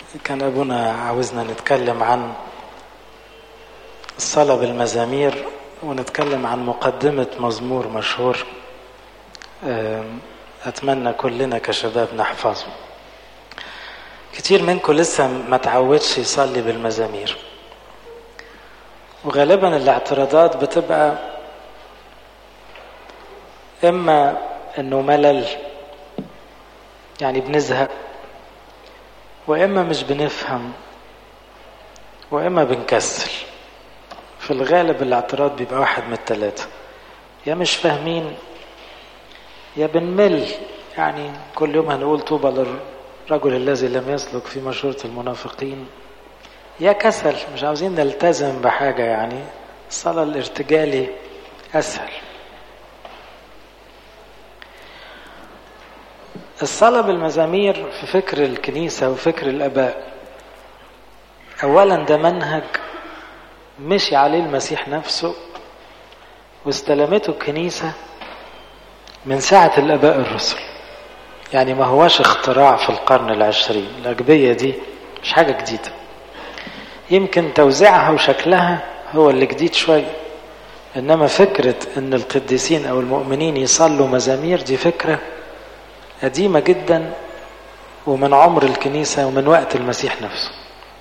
كان أبونا عاوزنا نتكلم عن الصلاة بالمزامير ونتكلم عن مقدمة مزمور مشهور أتمنى كلنا كشباب نحفظه كتير منكم لسه ما تعودش يصلي بالمزامير وغالبا الاعتراضات بتبقى إما إنه ملل يعني بنزهق وإما مش بنفهم وإما بنكسل في الغالب الاعتراض بيبقى واحد من الثلاثة يا مش فاهمين يا بنمل يعني كل يوم هنقول طوبى للرجل الذي لم يسلك في مشورة المنافقين يا كسل مش عاوزين نلتزم بحاجة يعني الصلاة الارتجالي أسهل الصلاة بالمزامير في فكر الكنيسة وفكر الآباء أولا ده منهج مشي عليه المسيح نفسه واستلمته الكنيسة من ساعة الآباء الرسل يعني ما هواش اختراع في القرن العشرين الأجبية دي مش حاجة جديدة يمكن توزيعها وشكلها هو اللي جديد شوية إنما فكرة إن القديسين أو المؤمنين يصلوا مزامير دي فكرة قديمة جدا ومن عمر الكنيسة ومن وقت المسيح نفسه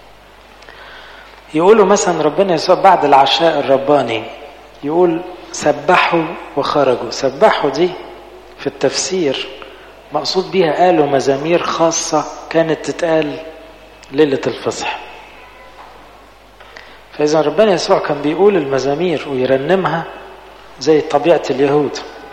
يقولوا مثلا ربنا يسوع بعد العشاء الرباني يقول سبحوا وخرجوا سبحوا دي في التفسير مقصود بيها قالوا مزامير خاصة كانت تتقال ليلة الفصح فإذا ربنا يسوع كان بيقول المزامير ويرنمها زي طبيعة اليهود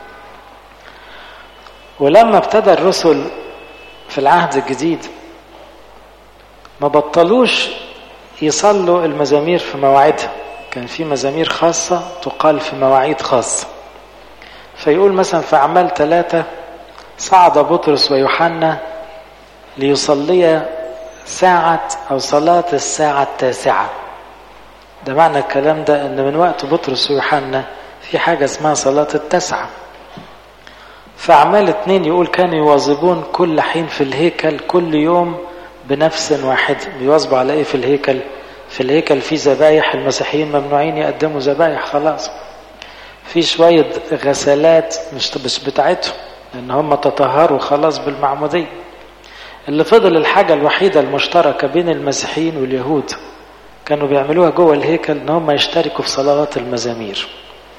ولما ابتدى الرسل في العهد الجديد ما بطلوش يصلوا المزامير في مواعيدها كان في مزامير خاصة تقال في مواعيد خاصة فيقول مثلا في أعمال ثلاثة صعد بطرس ويوحنا ليصلي ساعة أو صلاة الساعة التاسعة ده معنى الكلام ده أن من وقت بطرس ويوحنا في حاجة اسمها صلاة التاسعة في أعمال اتنين يقول كانوا يواظبون كل حين في الهيكل كل يوم بنفس واحد بيواظبوا على ايه في الهيكل في الهيكل في ذبايح المسيحيين ممنوعين يقدموا ذبايح خلاص في شوية غسالات مش مش بتاعتهم لأن هم تطهروا خلاص بالمعمودية اللي فضل الحاجة الوحيدة المشتركة بين المسيحيين واليهود كانوا بيعملوها جوه الهيكل ان هم يشتركوا في صلوات المزامير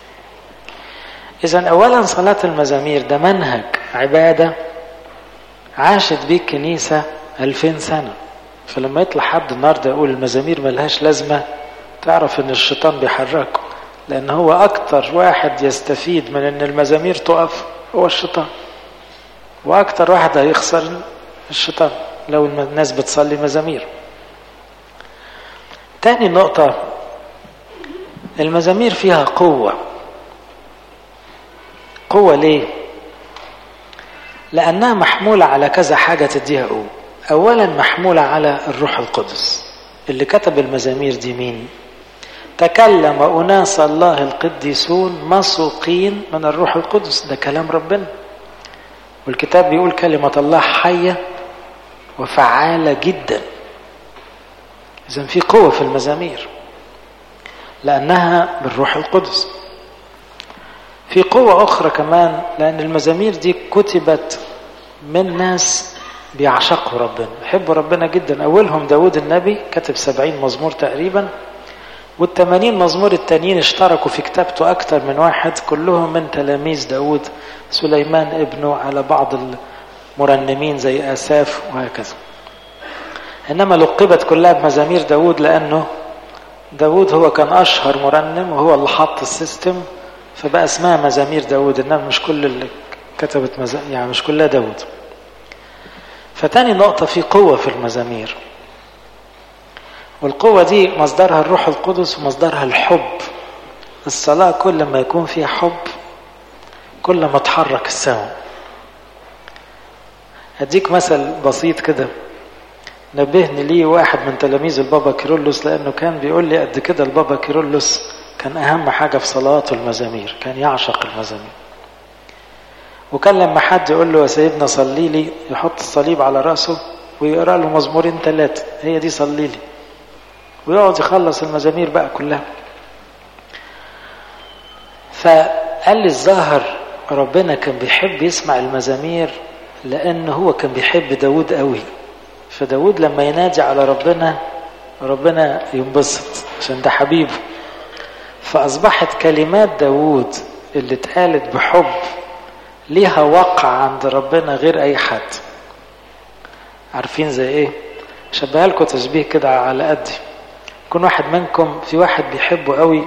إذا أولا صلاة المزامير ده منهج عبادة عاشت بيه الكنيسة ألفين سنة فلما يطلع حد النهاردة يقول المزامير ملهاش لازمة تعرف إن الشيطان بيحركه لأن هو أكتر واحد يستفيد من إن المزامير تقف هو الشيطان وأكتر واحد هيخسر الشيطان لو الناس بتصلي مزامير تاني نقطة المزامير فيها قوة قوة ليه؟ لأنها محمولة على كذا حاجة تديها قوة أولا محمولة على الروح القدس اللي كتب المزامير دي مين؟ تكلم أناس الله القديسون مسوقين من الروح القدس ده كلام ربنا والكتاب بيقول كلمة الله حية وفعالة جدا إذا في قوة في المزامير لأنها بالروح القدس في قوة أخرى كمان لأن المزامير دي كتبت من ناس بيعشقوا ربنا بيحبوا ربنا جدا أولهم داود النبي كتب سبعين مزمور تقريبا والثمانين مزمور التانيين اشتركوا في كتابته أكثر من واحد كلهم من تلاميذ داود سليمان ابنه على بعض المرنمين زي آساف وهكذا إنما لقبت كلها بمزامير داود لأنه داود هو كان أشهر مرنم وهو اللي حط السيستم فبقى اسمها مزامير داود إنما مش كل اللي كتبت مز... يعني مش كلها داود فتاني نقطة في قوة في المزامير والقوة دي مصدرها الروح القدس ومصدرها الحب الصلاة كل ما يكون فيها حب كل ما تحرك السماء هديك مثل بسيط كده نبهني ليه واحد من تلاميذ البابا كيرلس لأنه كان بيقول لي قد كده البابا كيرلس كان أهم حاجة في صلاته المزامير كان يعشق المزامير وكان لما حد يقول له يا سيدنا صلي لي يحط الصليب على رأسه ويقرا له مزمورين ثلاثة هي دي صلي لي ويقعد يخلص المزامير بقى كلها فقال لي الظاهر ربنا كان بيحب يسمع المزامير لأن هو كان بيحب داود قوي فداود لما ينادي على ربنا ربنا ينبسط عشان ده حبيبه فأصبحت كلمات داود اللي اتقالت بحب ليها وقع عند ربنا غير أي حد عارفين زي ايه شبهها لكم تشبيه كده على قدي يكون واحد منكم في واحد بيحبه قوي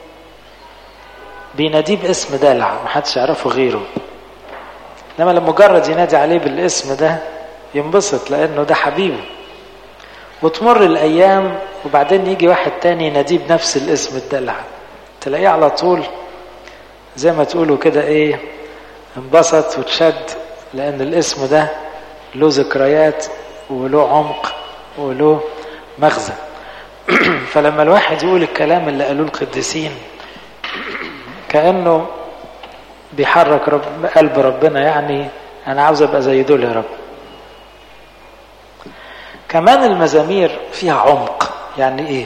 بيناديه باسم دلع محدش يعرفه غيره انما لما مجرد ينادي عليه بالاسم ده ينبسط لانه ده حبيبه وتمر الايام وبعدين يجي واحد تاني يناديه بنفس الاسم الدلع تلاقيه على طول زي ما تقولوا كده ايه انبسط وتشد لان الاسم ده له ذكريات وله عمق وله مغزى فلما الواحد يقول الكلام اللي قالوه القديسين كأنه بيحرك رب قلب ربنا يعني أنا عاوز أبقى زي دول يا رب كمان المزامير فيها عمق يعني إيه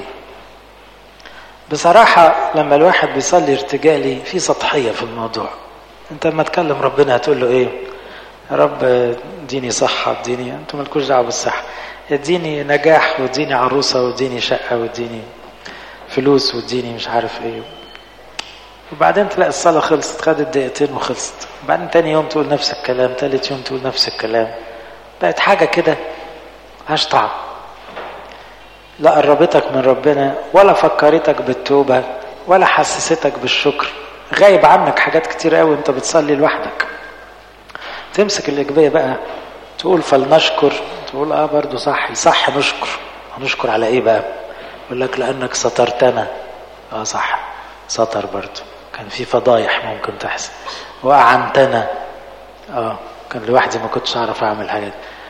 بصراحة لما الواحد بيصلي ارتجالي في سطحية في الموضوع انت لما تكلم ربنا هتقول له ايه يا رب اديني صحة اديني انتوا مالكوش دعوة بالصحة اديني نجاح واديني عروسة واديني شقة واديني فلوس واديني مش عارف ايه وبعدين تلاقي الصلاة خلصت خدت دقيقتين وخلصت وبعدين تاني يوم تقول نفس الكلام تالت يوم تقول نفس الكلام بقت حاجة كده ملهاش طعم لا قربتك من ربنا ولا فكرتك بالتوبة ولا حسستك بالشكر غايب عنك حاجات كتير قوي انت بتصلي لوحدك تمسك الإجبية بقى تقول فلنشكر تقول اه برضو صح صح نشكر هنشكر على ايه بقى يقول لك لانك سترتنا اه صح ستر برضو كان في فضايح ممكن تحصل واعنتنا اه كان لوحدي ما كنتش اعرف اعمل حاجات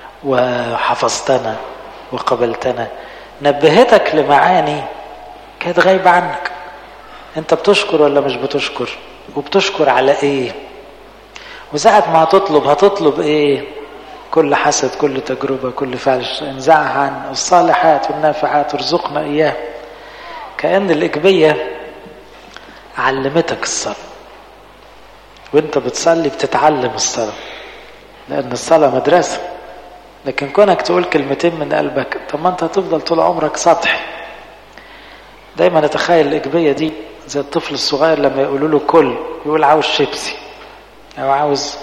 وحفظتنا وقبلتنا نبهتك لمعاني كانت غايبة عنك انت بتشكر ولا مش بتشكر وبتشكر على ايه وساعة ما هتطلب هتطلب ايه كل حسد كل تجربة كل فعل انزعها عن الصالحات والنافعات ارزقنا اياه كأن الإجبية علمتك الصلاة وانت بتصلي بتتعلم الصلاة لأن الصلاة مدرسة لكن كونك تقول كلمتين من قلبك طب ما انت هتفضل طول عمرك سطحي دايما اتخيل الإجبية دي زي الطفل الصغير لما يقولوا له كل يقول عاوز شيبسي أو عاوز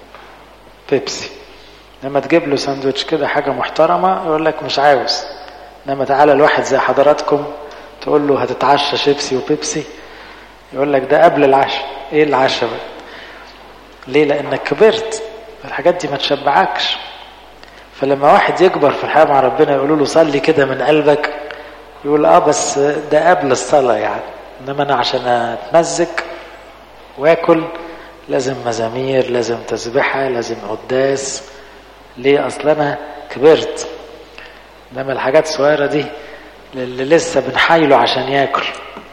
بيبسي لما تجيب له ساندوتش كده حاجة محترمة يقول لك مش عاوز لما تعالى الواحد زي حضراتكم تقول له هتتعشى شيبسي وبيبسي يقول لك ده قبل العشاء ايه العشاء بقى ليه لانك كبرت الحاجات دي ما تشبعكش فلما واحد يكبر في الحياة مع ربنا يقولوا له صلي كده من قلبك يقول اه بس ده قبل الصلاة يعني انما انا عشان اتمزج واكل لازم مزامير لازم تسبحة لازم قداس ليه اصل انا كبرت انما الحاجات الصغيرة دي اللي لسه بنحايله عشان ياكل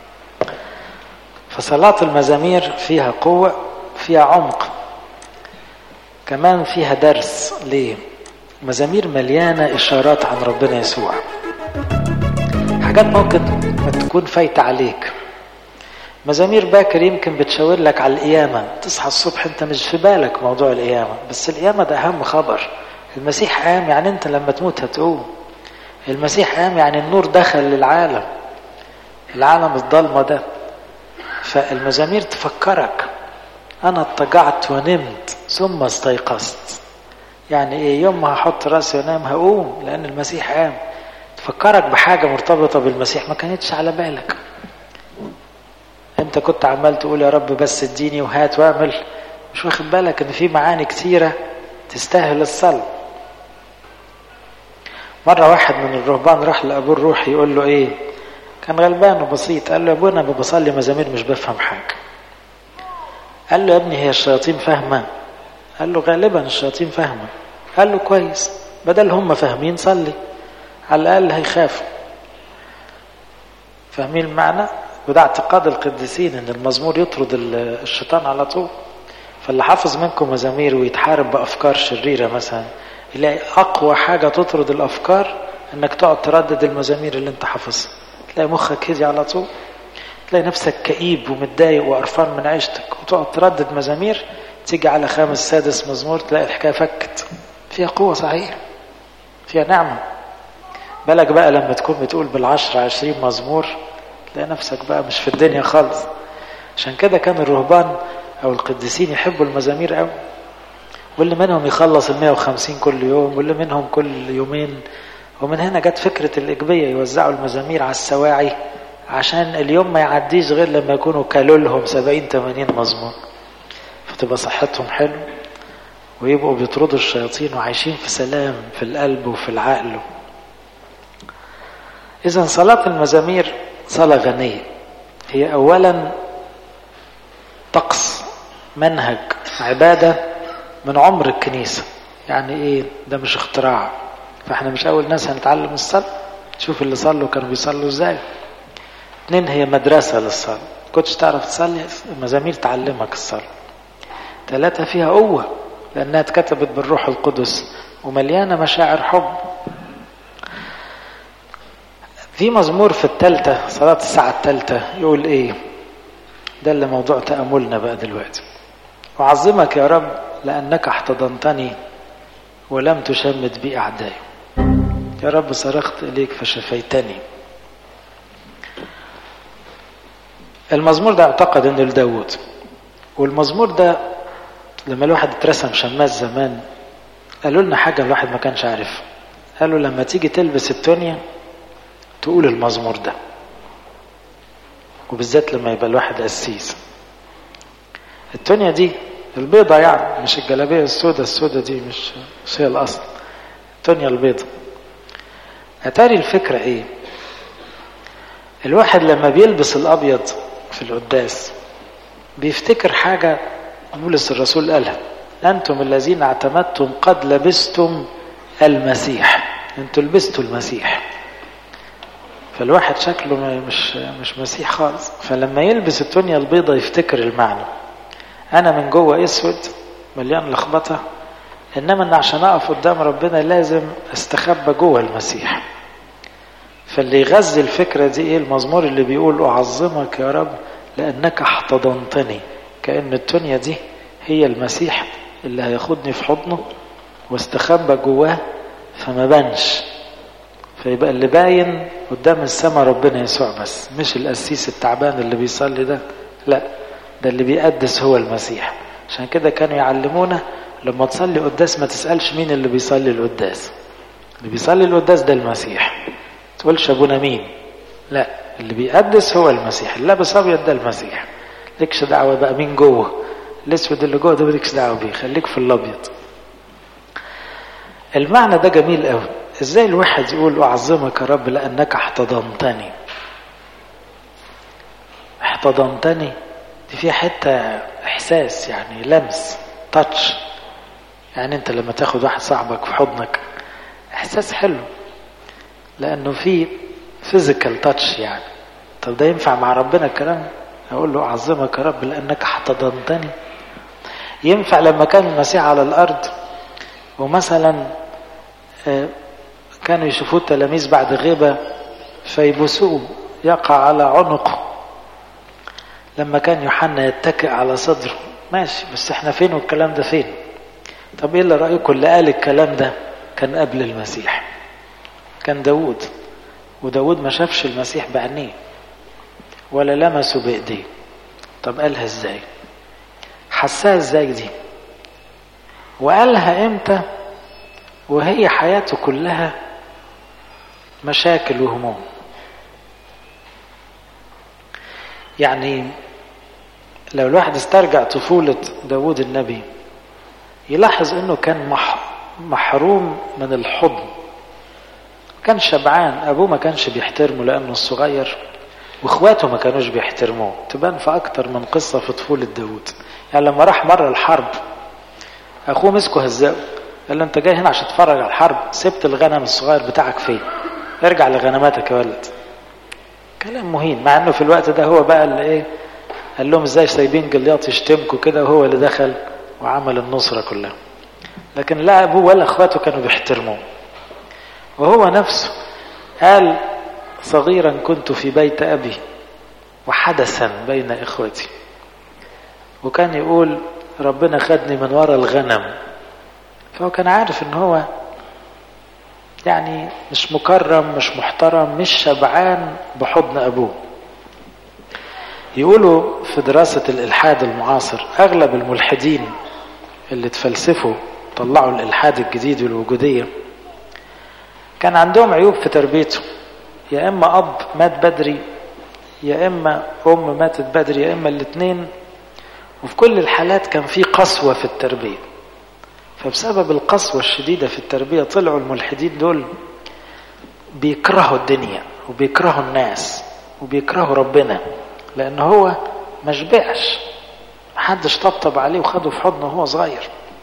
فصلاة المزامير فيها قوة فيها عمق كمان فيها درس ليه مزامير مليانة إشارات عن ربنا يسوع حاجات ممكن ما تكون فايتة عليك مزامير باكر يمكن بتشاور لك على القيامة تصحى الصبح انت مش في بالك موضوع القيامة بس القيامة ده أهم خبر المسيح قام يعني انت لما تموت هتقوم المسيح قام يعني النور دخل للعالم العالم الضلمة ده فالمزامير تفكرك أنا اضطجعت ونمت ثم استيقظت يعني إيه يوم ما هحط راسي وانام هقوم لأن المسيح قام تفكرك بحاجة مرتبطة بالمسيح ما كانتش على بالك انت كنت عمال تقول يا رب بس اديني وهات واعمل مش واخد بالك ان في معاني كتيرة تستاهل الصلاة مرة واحد من الرهبان راح لأبوه الروحي يقول له ايه كان غلبان وبسيط قال له يا ابونا بصلي مزامير مش بفهم حاجة قال له يا ابني هي الشياطين فاهمة قال له غالبا الشياطين فاهمة قال له كويس بدل هم فاهمين صلي على الأقل هيخافوا فاهمين المعنى وده اعتقاد القديسين ان المزمور يطرد الشيطان على طول فاللي حافظ منكم مزامير ويتحارب بأفكار شريرة مثلا يلاقي اقوى حاجة تطرد الافكار انك تقعد تردد المزامير اللي انت حافظها تلاقي مخك هدي على طول تلاقي نفسك كئيب ومتضايق وقرفان من عيشتك وتقعد تردد مزامير تيجي على خامس سادس مزمور تلاقي الحكايه فكت فيها قوه صحيح فيها نعمه بالك بقى لما تكون بتقول بالعشرة عشرين مزمور تلاقي نفسك بقى مش في الدنيا خالص عشان كده كان الرهبان او القديسين يحبوا المزامير قوي واللي منهم يخلص ال 150 كل يوم واللي منهم كل يومين ومن هنا جت فكرة الإجبية يوزعوا المزامير على السواعي عشان اليوم ما يعديش غير لما يكونوا كالوا لهم 70 80 مزمور فتبقى صحتهم حلو ويبقوا بيطردوا الشياطين وعايشين في سلام في القلب وفي العقل إذا صلاة المزامير صلاة غنية هي أولا طقس منهج عبادة من عمر الكنيسة يعني إيه ده مش اختراع فاحنا مش أول ناس هنتعلم الصلاة شوف اللي صلوا كانوا بيصلوا ازاي اتنين هي مدرسة للصلاة كنتش تعرف تصلي المزامير تعلمك الصلاة ثلاثة فيها قوة لأنها اتكتبت بالروح القدس ومليانة مشاعر حب في مزمور في التالتة صلاة الساعة التالتة يقول ايه ده اللي موضوع تأملنا بقى دلوقتي أعظمك يا رب لأنك احتضنتني ولم تشمت بي أعدائي يا رب صرخت إليك فشفيتني المزمور ده اعتقد انه لداود والمزمور ده لما الواحد اترسم شماس زمان قالوا لنا حاجة الواحد ما كانش عارفها قالوا لما تيجي تلبس التونيا تقول المزمور ده وبالذات لما يبقى الواحد قسيس التونيا دي البيضة يعني مش الجلابية السوداء السوداء دي مش مش هي الأصل التونيا البيضة أتاري الفكرة إيه الواحد لما بيلبس الأبيض في القداس بيفتكر حاجة بولس الرسول قالها أنتم الذين اعتمدتم قد لبستم المسيح أنتم لبستوا المسيح فالواحد شكله مش مش مسيح خالص فلما يلبس التونيا البيضة يفتكر المعنى أنا من جوه أسود مليان لخبطة إنما أن عشان أقف قدام ربنا لازم أستخبى جوه المسيح فاللي يغذي الفكرة دي إيه المزمور اللي بيقول أعظمك يا رب لأنك احتضنتني كأن التونيا دي هي المسيح اللي هياخدني في حضنه واستخبى جواه فما بانش فيبقى اللي باين قدام السماء ربنا يسوع بس مش القسيس التعبان اللي بيصلي ده لا ده اللي بيقدس هو المسيح عشان كده كانوا يعلمونا لما تصلي قداس ما تسألش مين اللي بيصلي القداس اللي بيصلي القداس ده المسيح تقولش ابونا مين لا اللي بيقدس هو المسيح اللي لابس ابيض ده المسيح لكش دعوه بقى مين جوه الاسود اللي جوه ده مالكش دعوه بيه خليك في الابيض المعنى ده جميل قوي ازاي الواحد يقول اعظمك يا رب لانك احتضنتني احتضنتني دي فيها حته احساس يعني لمس تاتش يعني انت لما تاخد واحد صاحبك في حضنك احساس حلو لانه في فيزيكال تاتش يعني طب ده ينفع مع ربنا الكلام اقول له اعظمك يا رب لانك احتضنتني ينفع لما كان المسيح على الارض ومثلا كانوا يشوفوه التلاميذ بعد غيبة فيبوسوه يقع على عنقه لما كان يوحنا يتكئ على صدره ماشي بس احنا فين والكلام ده فين طب ايه اللي رأيكم اللي قال الكلام ده كان قبل المسيح كان داود وداود ما شافش المسيح بعينيه ولا لمسه بايديه طب قالها ازاي حسها ازاي دي وقالها امتى وهي حياته كلها مشاكل وهموم يعني لو الواحد استرجع طفولة داود النبي يلاحظ انه كان محروم من الحضن كان شبعان ابوه ما كانش بيحترمه لانه الصغير واخواته ما كانوش بيحترموه تبان في اكتر من قصة في طفولة داود يعني لما راح مرة الحرب اخوه مسكه هزقه قال له انت جاي هنا عشان تتفرج على الحرب سبت الغنم الصغير بتاعك فين ارجع لغنماتك يا ولد كلام مهين مع انه في الوقت ده هو بقى اللي ايه قال لهم ازاي سايبين جلياط يشتمكوا كده وهو اللي دخل وعمل النصرة كلها لكن لا أبوه ولا أخواته كانوا بيحترموه وهو نفسه قال صغيرا كنت في بيت أبي وحدثا بين إخوتي وكان يقول ربنا خدني من وراء الغنم فهو كان عارف ان هو يعني مش مكرم مش محترم مش شبعان بحضن ابوه يقولوا في دراسة الإلحاد المعاصر أغلب الملحدين اللي تفلسفوا طلعوا الإلحاد الجديد والوجودية كان عندهم عيوب في تربيته يا إما أب مات بدري يا إما أم ماتت بدري يا إما الاثنين وفي كل الحالات كان في قسوة في التربية فبسبب القسوة الشديدة في التربية طلعوا الملحدين دول بيكرهوا الدنيا وبيكرهوا الناس وبيكرهوا ربنا لأن هو ما شبعش محدش طبطب عليه وخده في حضنه وهو صغير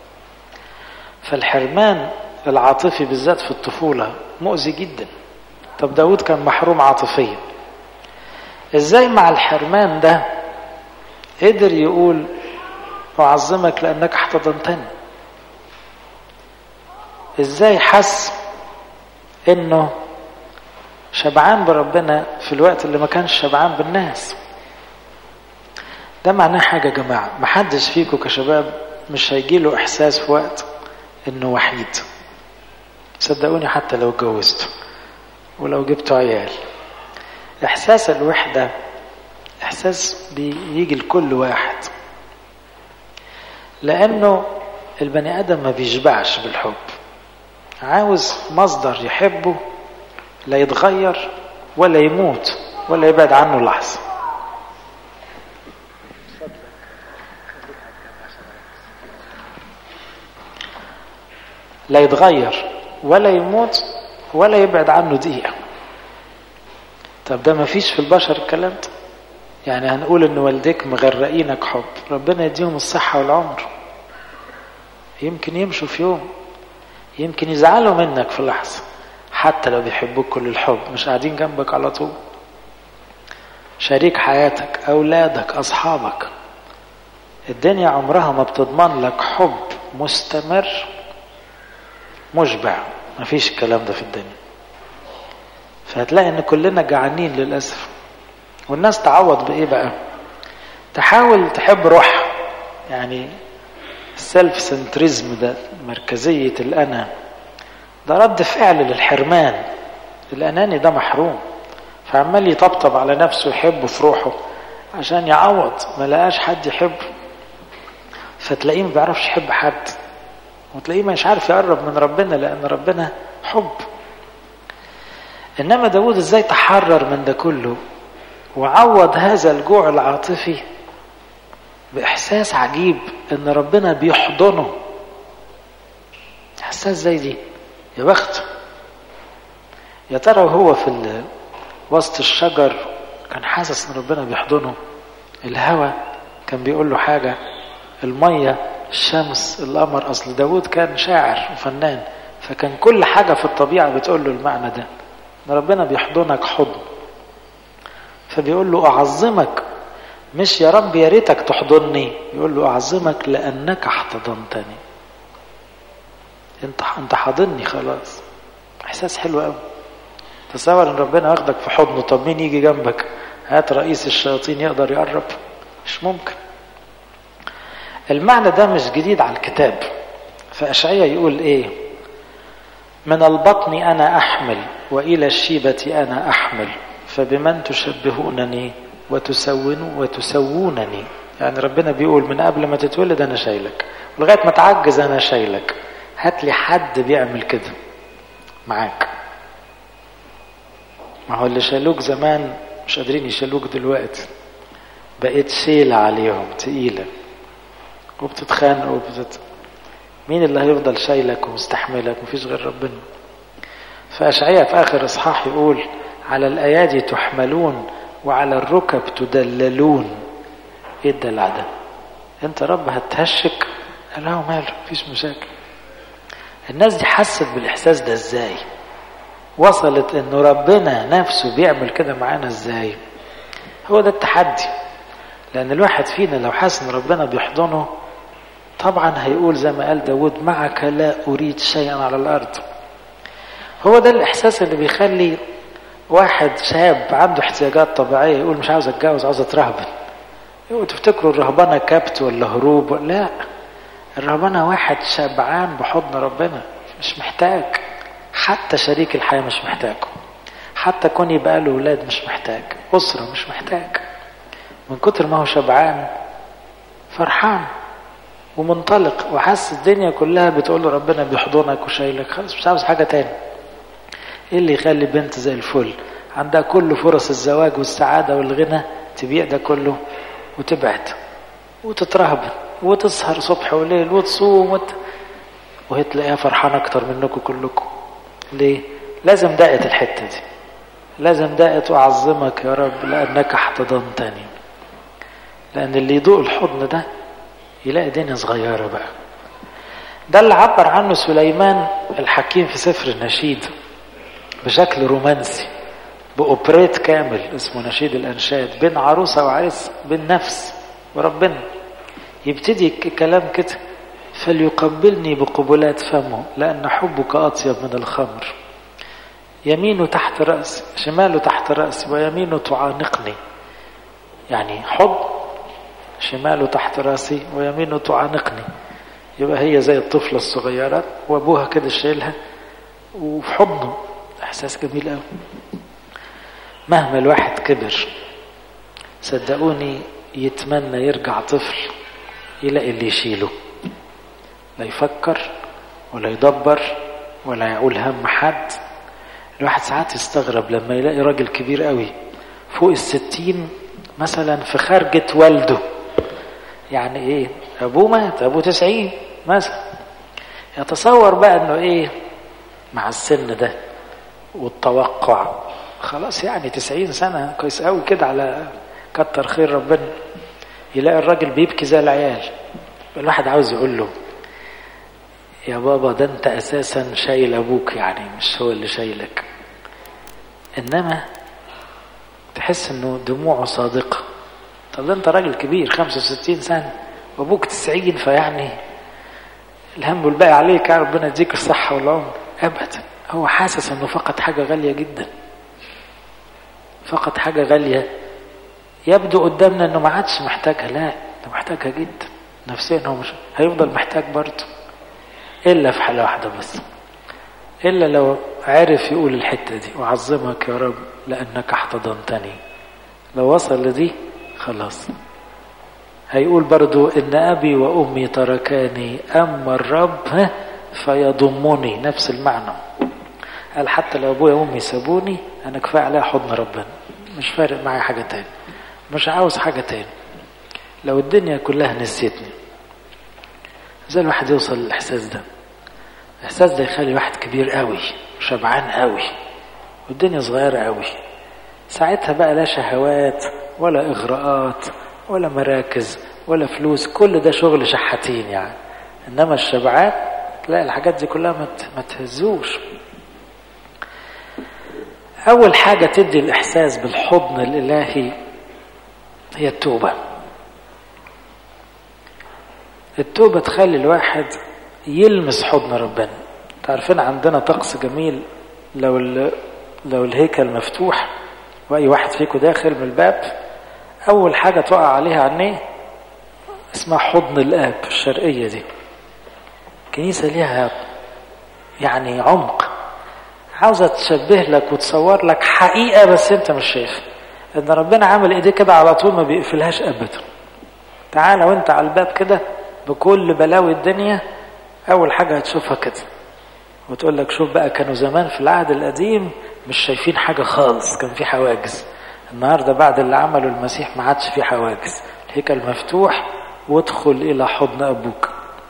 فالحرمان العاطفي بالذات في الطفولة مؤذي جدا طب داود كان محروم عاطفيا ازاي مع الحرمان ده قدر يقول أعظمك لأنك احتضنتني ازاي حس انه شبعان بربنا في الوقت اللي ما كانش شبعان بالناس ده معناه حاجة يا جماعة محدش فيكم كشباب مش هيجيله إحساس في وقت إنه وحيد صدقوني حتى لو اتجوزتوا ولو جبتوا عيال إحساس الوحدة إحساس بيجي لكل واحد لأنه البني آدم ما بيشبعش بالحب عاوز مصدر يحبه لا يتغير ولا يموت ولا يبعد عنه لحظة لا يتغير ولا يموت ولا يبعد عنه دقيقة طب ده ما فيش في البشر الكلام ده يعني هنقول ان والديك مغرقينك حب ربنا يديهم الصحة والعمر يمكن يمشوا في يوم يمكن يزعلوا منك في لحظة حتى لو بيحبوك كل الحب مش قاعدين جنبك على طول شريك حياتك أولادك أصحابك الدنيا عمرها ما بتضمن لك حب مستمر مشبع مفيش الكلام ده في الدنيا فهتلاقي ان كلنا جعانين للأسف والناس تعوض بإيه بقى تحاول تحب روحها يعني السلف سنتريزم ده مركزية الأنا ده رد فعل للحرمان الأناني ده محروم فعمال يطبطب على نفسه يحبه في روحه عشان يعوض ما لقاش حد يحبه فتلاقيه ما بيعرفش يحب حد وتلاقيه مش عارف يقرب من ربنا لأن ربنا حب إنما داود إزاي تحرر من ده كله وعوض هذا الجوع العاطفي بإحساس عجيب إن ربنا بيحضنه إحساس زي دي يا بخت يا ترى وهو في وسط الشجر كان حاسس إن ربنا بيحضنه الهوى كان بيقول له حاجة المية الشمس القمر أصل داود كان شاعر وفنان فكان كل حاجة في الطبيعة بتقول له المعنى ده إن ربنا بيحضنك حضن فبيقول له أعظمك مش يا رب يا ريتك تحضني يقول له أعظمك لأنك احتضنتني انت انت حاضني خلاص احساس حلو قوي تصور ان ربنا واخدك في حضنه طب مين يجي جنبك هات رئيس الشياطين يقدر يقرب مش ممكن المعنى ده مش جديد على الكتاب فأشعية يقول ايه من البطن أنا أحمل وإلى الشيبة أنا أحمل فبمن تشبهونني وتسونوا وتسوونني يعني ربنا بيقول من قبل ما تتولد أنا شايلك لغاية ما تعجز أنا شايلك هات لي حد بيعمل كده معاك ما هو اللي شالوك زمان مش قادرين يشيلوك دلوقتي بقيت شيلة عليهم تقيلة وبتتخانق وبتت... مين اللي هيفضل شايلك ومستحملك مفيش غير ربنا فأشعية في آخر إصحاح يقول على الأيادي تحملون وعلى الركب تدللون ايه الدلع ده انت رب هتهشك قال له ماله مفيش مشاكل الناس دي حست بالاحساس ده ازاي وصلت انه ربنا نفسه بيعمل كده معانا ازاي هو ده التحدي لان الواحد فينا لو حس ان ربنا بيحضنه طبعا هيقول زي ما قال داود معك لا أريد شيئا على الأرض هو ده الإحساس اللي بيخلي واحد شاب عنده احتياجات طبيعية يقول مش عاوز أتجوز عاوز أترهبن تفتكروا الرهبنة كبت ولا هروب لا الرهبنة واحد شبعان بحضن ربنا مش محتاج حتى شريك الحياة مش محتاجه حتى كون يبقى له أولاد مش محتاج أسرة مش محتاج من كتر ما هو شبعان فرحان ومنطلق وحاسس الدنيا كلها بتقول له ربنا بيحضنك وشايلك خلاص مش عاوز حاجة تاني ايه اللي يخلي بنت زي الفل عندها كل فرص الزواج والسعادة والغنى تبيع ده كله وتبعد وتترهبن وتسهر صبح وليل وتصوم وت... وهي تلاقيها فرحانة أكتر منكم كلكم ليه؟ لازم دقت الحتة دي لازم دقت أعظمك يا رب لأنك احتضنتني لأن اللي يدوق الحضن ده يلاقي دنيا صغيرة بقى ده اللي عبر عنه سليمان الحكيم في سفر النشيد بشكل رومانسي بأوبريت كامل اسمه نشيد الأنشاد بين عروسة وعريس بين نفس وربنا يبتدي كلام كده فليقبلني بقبلات فمه لأن حبك أطيب من الخمر يمينه تحت رأسي شماله تحت رأسي ويمينه تعانقني يعني حب شماله تحت رأسي ويمينه تعانقني يبقى هي زي الطفلة الصغيرة وأبوها كده شايلها وفي حضنه إحساس جميل قوي مهما الواحد كبر صدقوني يتمنى يرجع طفل يلاقي اللي يشيله لا يفكر ولا يدبر ولا يقول هم حد الواحد ساعات يستغرب لما يلاقي راجل كبير قوي فوق الستين مثلا في خارجة والده يعني ايه ابوه مات ابوه تسعين مثلا يتصور بقى انه ايه مع السن ده والتوقع خلاص يعني تسعين سنة كويس قوي كده على كتر خير ربنا يلاقي الراجل بيبكي زي العيال الواحد عاوز يقول له يا بابا ده انت اساسا شايل ابوك يعني مش هو اللي شايلك انما تحس انه دموعه صادقة طب ده انت راجل كبير 65 سنة وابوك 90 فيعني الهم والباقي عليك يا ربنا يديك الصحة والعمر ابدا هو حاسس انه فقد حاجة غالية جدا فقد حاجة غالية يبدو قدامنا انه ما عادش محتاجها لا ده محتاجها جدا نفسيا هو مش هيفضل محتاج برضه الا في حالة واحدة بس الا لو عرف يقول الحتة دي اعظمك يا رب لانك احتضنتني لو وصل لدي خلاص هيقول برضو ان ابي وامي تركاني اما الرب فيضمني نفس المعنى قال حتى لو ابويا وامي سابوني انا كفايه عليا حضن ربنا مش فارق معايا حاجه تاني مش عاوز حاجه تاني لو الدنيا كلها نسيتني ازاي الواحد يوصل للاحساس ده الاحساس ده يخلي واحد كبير قوي شبعان قوي والدنيا صغيره قوي ساعتها بقى لا شهوات ولا اغراءات ولا مراكز ولا فلوس كل ده شغل شحاتين يعني انما الشبعان تلاقي الحاجات دي كلها ما تهزوش أول حاجة تدي الإحساس بالحضن الإلهي هي التوبة التوبة تخلي الواحد يلمس حضن ربنا تعرفين عندنا طقس جميل لو لو الهيكل مفتوح وأي واحد فيكم داخل من الباب أول حاجة تقع عليها عينيه اسمها حضن الآب الشرقية دي كنيسة ليها يعني عمق عاوزة تشبه لك وتصور لك حقيقة بس انت مش شايفها ان ربنا عامل ايديه كده على طول ما بيقفلهاش ابدا تعالى وانت على الباب كده بكل بلاوي الدنيا اول حاجة هتشوفها كده وتقول لك شوف بقى كانوا زمان في العهد القديم مش شايفين حاجة خالص كان في حواجز النهاردة بعد اللي عمله المسيح ما عادش في حواجز الهيكل مفتوح وادخل الى حضن ابوك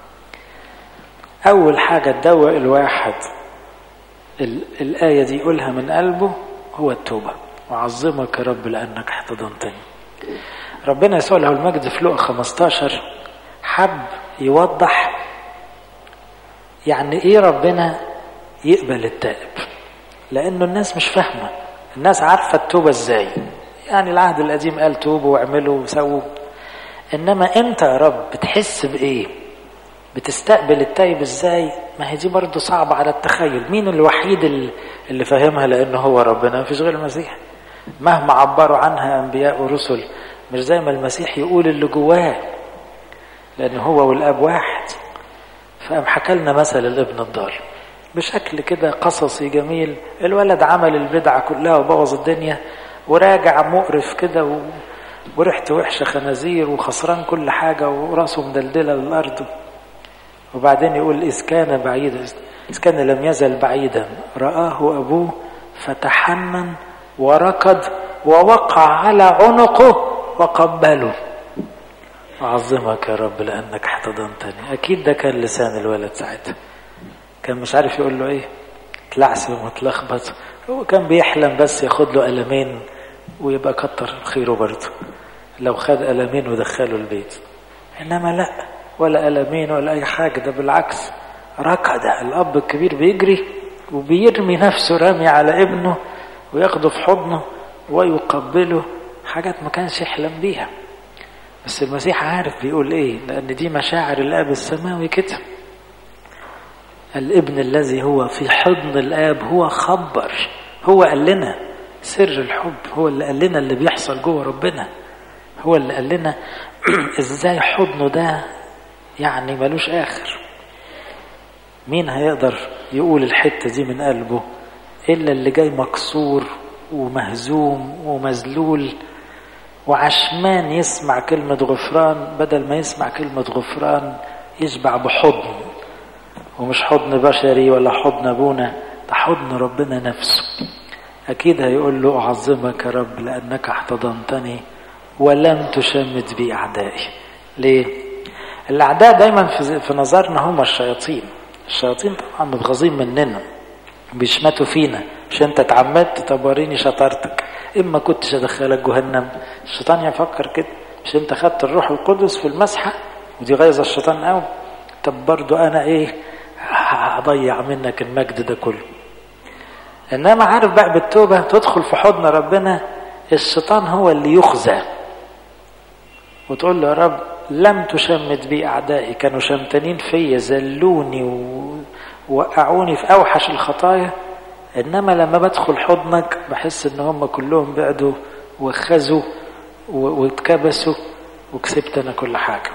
اول حاجة تدوق الواحد الآية دي يقولها من قلبه هو التوبة وعظمك يا رب لأنك احتضنتني ربنا يسوع له المجد في لقا 15 حب يوضح يعني ايه ربنا يقبل التائب لانه الناس مش فاهمه الناس عارفه التوبه ازاي يعني العهد القديم قال توبوا واعملوا وسووا انما انت يا رب بتحس بايه بتستقبل التايب ازاي ما هي دي برضه صعبة على التخيل مين الوحيد اللي فاهمها لانه هو ربنا مفيش غير المسيح مهما عبروا عنها انبياء ورسل مش زي ما المسيح يقول اللي جواه لان هو والاب واحد فقام حكى لنا مثل الابن الضال بشكل كده قصصي جميل الولد عمل البدعة كلها وبوظ الدنيا وراجع مقرف كده و... وريحته وحشة خنازير وخسران كل حاجة وراسه مدلدلة للأرض وبعدين يقول إذ كان بعيدا إذ كان لم يزل بعيدا رآه أبوه فتحنن وركض ووقع على عنقه وقبله أعظمك يا رب لأنك احتضنتني أكيد ده كان لسان الولد ساعتها كان مش عارف يقول له إيه تلعثم ومتلخبط هو كان بيحلم بس ياخد له قلمين ويبقى كتر خيره برضه لو خد قلمين ودخله البيت إنما لا ولا قلمين ولا أي حاجة ده بالعكس ركض الأب الكبير بيجري وبيرمي نفسه رمي على ابنه وياخده في حضنه ويقبله حاجات ما كانش يحلم بيها بس المسيح عارف بيقول ايه لان دي مشاعر الاب السماوي كده الابن الذي هو في حضن الاب هو خبر هو قال لنا سر الحب هو اللي قال لنا اللي بيحصل جوه ربنا هو اللي قال لنا ازاي حضنه ده يعني ملوش اخر مين هيقدر يقول الحته دي من قلبه الا اللي جاي مكسور ومهزوم ومذلول وعشمان يسمع كلمة غفران بدل ما يسمع كلمة غفران يشبع بحضن ومش حضن بشري ولا حضن أبونا ده حضن ربنا نفسه أكيد هيقول له أعظمك يا رب لأنك احتضنتني ولم تشمت بي أعدائي ليه؟ الأعداء دايما في نظرنا هم الشياطين الشياطين طبعا متغاظين مننا بيشمتوا فينا مش انت اتعمدت طب وريني شطارتك اما كنتش ادخلك جهنم الشيطان يفكر كده مش انت خدت الروح القدس في المسحه ودي غيظه الشيطان قوي طب برضو انا ايه هضيع منك المجد ده كله انما عارف بقى بالتوبه تدخل في حضن ربنا الشيطان هو اللي يخزى وتقول له يا رب لم تشمت بي اعدائي كانوا شمتانين فيا زلوني ووقعوني في اوحش الخطايا انما لما بدخل حضنك بحس ان هم كلهم بعدوا وخزوا واتكبسوا وكسبت انا كل حاجه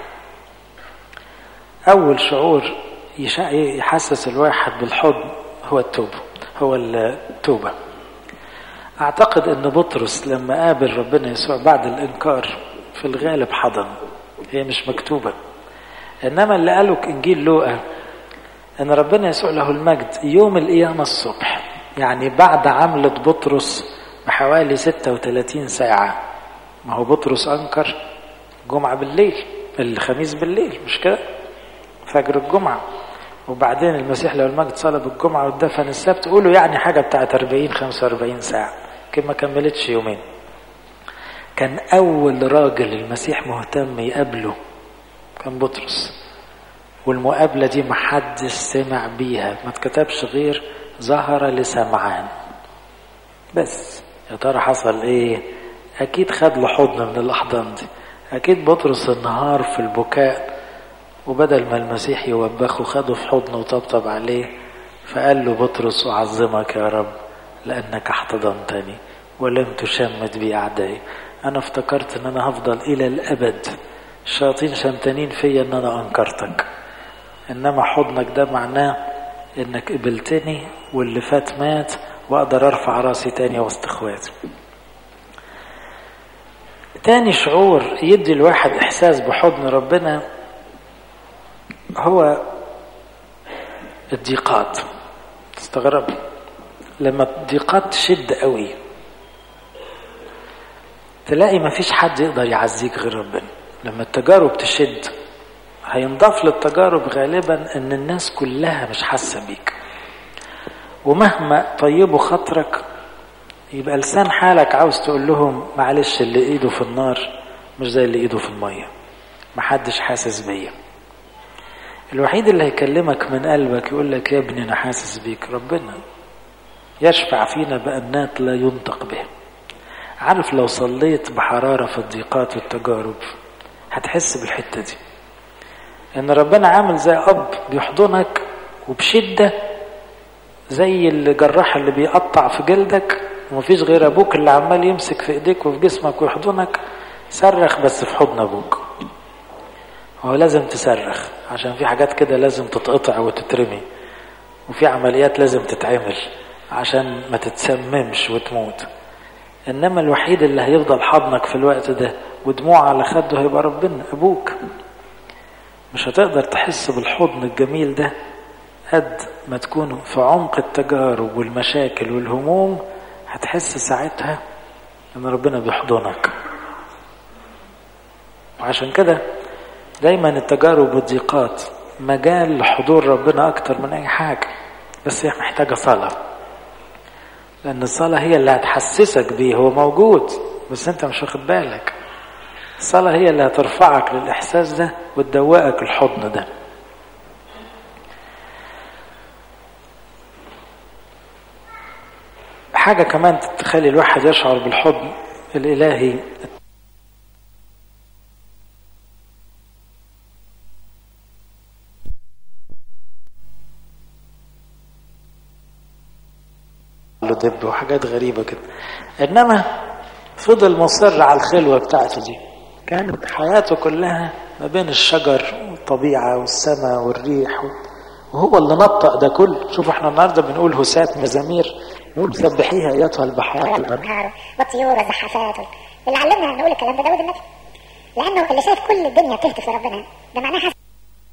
اول شعور يحسس الواحد بالحضن هو التوبه هو التوبه اعتقد ان بطرس لما قابل ربنا يسوع بعد الانكار في الغالب حضن هي مش مكتوبه انما اللي قاله انجيل لوقا ان ربنا يسوع له المجد يوم القيامه الصبح يعني بعد عملة بطرس بحوالي 36 ساعة ما هو بطرس أنكر جمعة بالليل الخميس بالليل مش كده فجر الجمعة وبعدين المسيح لو المجد صلب الجمعة ودفن السبت قولوا يعني حاجة بتاعت 40 45 ساعة كما ما كملتش يومين كان أول راجل المسيح مهتم يقابله كان بطرس والمقابلة دي محدش سمع بيها ما اتكتبش غير ظهر لسمعان بس يا ترى حصل ايه اكيد خد له حضن من الاحضان دي اكيد بطرس النهار في البكاء وبدل ما المسيح يوبخه خده في حضنه وطبطب عليه فقال له بطرس اعظمك يا رب لانك احتضنتني ولم تشمت بي اعدائي انا افتكرت ان انا هفضل الى الابد الشياطين شمتانين فيا ان انا انكرتك انما حضنك ده معناه انك قبلتني واللي فات مات واقدر ارفع راسي تاني وسط اخواتي تاني شعور يدي الواحد احساس بحضن ربنا هو الضيقات تستغرب لما الضيقات تشد قوي تلاقي ما فيش حد يقدر يعزيك غير ربنا لما التجارب تشد هينضاف للتجارب غالبا ان الناس كلها مش حاسه بيك ومهما طيبوا خاطرك يبقى لسان حالك عاوز تقول لهم معلش اللي ايده في النار مش زي اللي ايده في الميه محدش حاسس بيا الوحيد اللي هيكلمك من قلبك يقول لك يا ابني انا حاسس بيك ربنا يشفع فينا بأنات لا ينطق به عارف لو صليت بحرارة في الضيقات والتجارب هتحس بالحتة دي ان ربنا عامل زي اب بيحضنك وبشده زي الجراح اللي بيقطع في جلدك ومفيش غير ابوك اللي عمال يمسك في ايديك وفي جسمك ويحضنك صرخ بس في حضن ابوك هو لازم تصرخ عشان في حاجات كده لازم تتقطع وتترمي وفي عمليات لازم تتعمل عشان ما تتسممش وتموت انما الوحيد اللي هيفضل حضنك في الوقت ده ودموع على خده هيبقى ربنا ابوك مش هتقدر تحس بالحضن الجميل ده قد ما تكون في عمق التجارب والمشاكل والهموم هتحس ساعتها ان ربنا بيحضنك وعشان كده دايما التجارب والضيقات مجال لحضور ربنا اكتر من اي حاجه بس هي محتاجه صلاه لان الصلاه هي اللي هتحسسك بيه هو موجود بس انت مش واخد بالك الصلاه هي اللي هترفعك للاحساس ده وتدوقك الحضن ده حاجة كمان تخلي الواحد يشعر بالحضن الإلهي دب وحاجات غريبة كده إنما فضل مصر على الخلوة بتاعته دي كانت حياته كلها ما بين الشجر والطبيعة والسماء والريح وهو اللي نطق ده كله شوف احنا النهارده بنقول هسات مزامير نقول سبحيها ايتها البحار والانهار والطيور والزحافات اللي علمنا نقول الكلام ده داود النبي لانه اللي شايف كل الدنيا بتهتف لربنا ده معناه حسن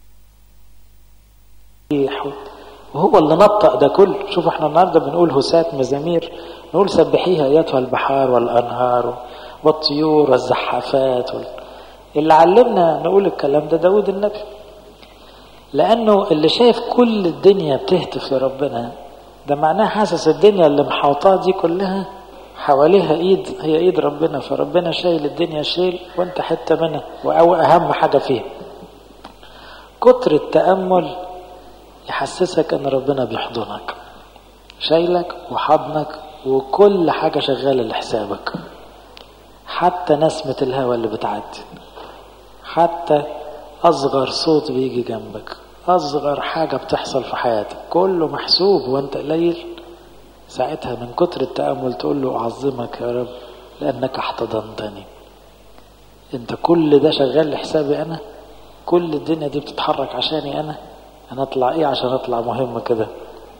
وهو اللي نطق ده كله شوف احنا النهارده بنقول هسات مزامير نقول سبحيها ايتها البحار والانهار والطيور والزحافات وال... اللي علمنا نقول الكلام ده داود النبي لانه اللي شايف كل الدنيا بتهتف لربنا ده معناه حاسس الدنيا اللي محاوطاه دي كلها حواليها ايد هي ايد ربنا فربنا شايل الدنيا شيل وانت حته منها او اهم حاجه فيها كتر التامل يحسسك ان ربنا بيحضنك شايلك وحضنك وكل حاجه شغاله لحسابك حتى نسمه الهواء اللي بتعدي حتى اصغر صوت بيجي جنبك اصغر حاجه بتحصل في حياتك كله محسوب وانت قليل ساعتها من كتر التامل تقول له اعظمك يا رب لانك احتضنتني انت كل ده شغال لحسابي انا كل الدنيا دي بتتحرك عشاني انا انا اطلع ايه عشان اطلع مهم كده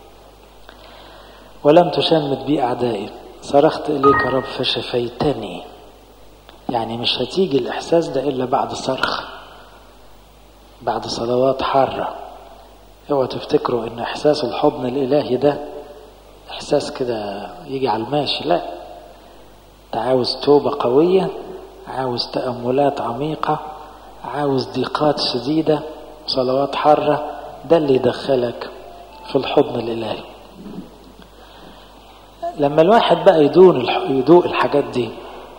ولم تشمت بي اعدائي صرخت اليك يا رب فشفيتني يعني مش هتيجي الاحساس ده الا بعد صرخ بعد صلوات حارة اوعوا تفتكروا ان احساس الحضن الالهي ده احساس كده يجي على الماشي لا انت عاوز توبة قوية عاوز تأملات عميقة عاوز ضيقات شديدة صلوات حارة ده اللي يدخلك في الحضن الالهي لما الواحد بقى يدون يدوق الحاجات دي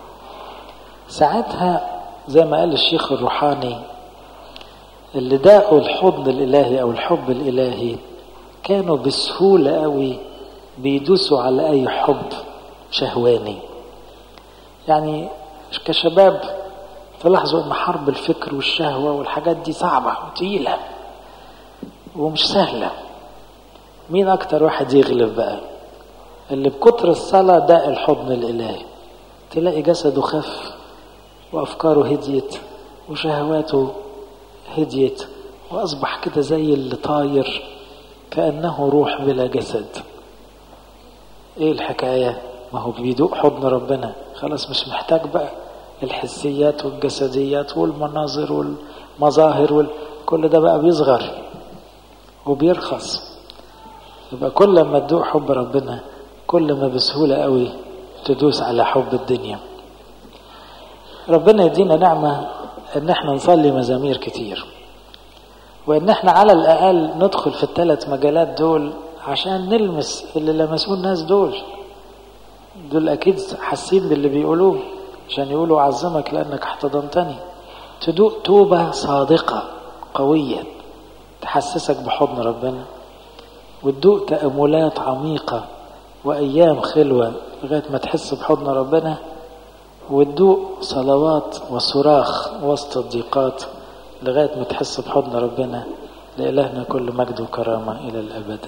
ساعتها زي ما قال الشيخ الروحاني اللي داقوا الحضن الإلهي أو الحب الإلهي كانوا بسهولة قوي بيدوسوا على أي حب شهواني يعني كشباب تلاحظوا ان حرب الفكر والشهوة والحاجات دي صعبة وتقيلة ومش سهلة مين أكتر واحد يغلب بقى اللي بكتر الصلاة داق الحضن الإلهي تلاقي جسده خف وأفكاره هديت وشهواته هديت وأصبح كده زي اللي طاير كأنه روح بلا جسد إيه الحكاية ما هو بيدوق حضن ربنا خلاص مش محتاج بقى الحسيات والجسديات والمناظر والمظاهر وال... كل ده بقى بيصغر وبيرخص يبقى كل ما تدوق حب ربنا كل ما بسهولة قوي تدوس على حب الدنيا ربنا يدينا نعمة ان احنا نصلي مزامير كتير وان احنا على الاقل ندخل في الثلاث مجالات دول عشان نلمس اللي لمسوه الناس دول دول اكيد حاسين باللي بيقولوه عشان يقولوا اعظمك لانك احتضنتني تدوق توبة صادقة قوية تحسسك بحضن ربنا وتدوق تأملات عميقة وأيام خلوة لغاية ما تحس بحضن ربنا وتدوق صلوات وصراخ وسط الضيقات لغاية ما تحس بحضن ربنا لإلهنا كل مجد وكرامة إلى الأبد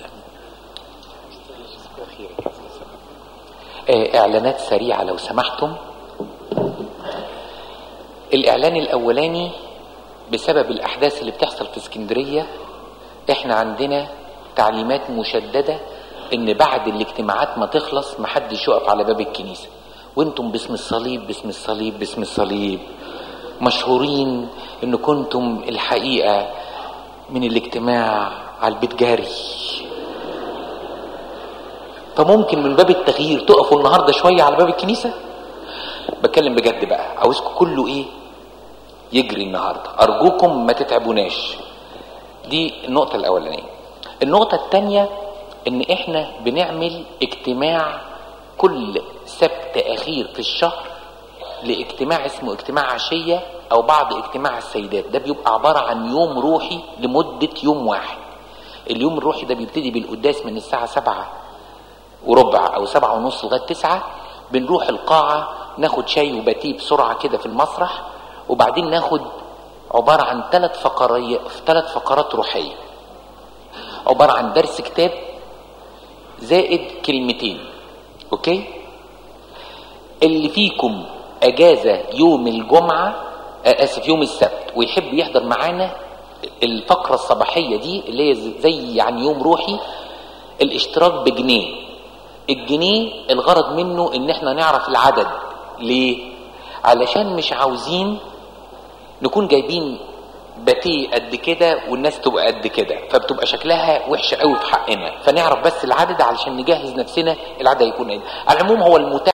آه، اعلانات سريعة لو سمحتم الاعلان الاولاني بسبب الاحداث اللي بتحصل في اسكندرية احنا عندنا تعليمات مشددة ان بعد الاجتماعات ما تخلص محدش يقف على باب الكنيسة وانتم باسم الصليب باسم الصليب باسم الصليب مشهورين ان كنتم الحقيقة من الاجتماع على البيت جاري فممكن من باب التغيير تقفوا النهارده شويه على باب الكنيسه بتكلم بجد بقى عاوزكم كله ايه يجري النهارده ارجوكم ما تتعبوناش دي النقطه الاولانيه النقطه الثانيه ان احنا بنعمل اجتماع كل سبت اخير في الشهر لاجتماع اسمه اجتماع عشيه او بعض اجتماع السيدات ده بيبقى عباره عن يوم روحي لمده يوم واحد اليوم الروحي ده بيبتدي بالقداس من الساعه سبعة وربع او سبعة ونص لغايه تسعة بنروح القاعه ناخد شاي وباتيه بسرعه كده في المسرح وبعدين ناخد عباره عن ثلاث فقرات ثلاث فقرات روحيه عباره عن درس كتاب زائد كلمتين اوكي اللي فيكم اجازه يوم الجمعه آه، اسف يوم السبت ويحب يحضر معانا الفقره الصباحيه دي اللي هي زي يعني يوم روحي الاشتراك بجنيه الجنيه الغرض منه ان احنا نعرف العدد ليه علشان مش عاوزين نكون جايبين باتيه قد كده والناس تبقى قد كده فبتبقى شكلها وحشه قوي في حقنا فنعرف بس العدد علشان نجهز نفسنا العدد يكون ايه على العموم هو المتاح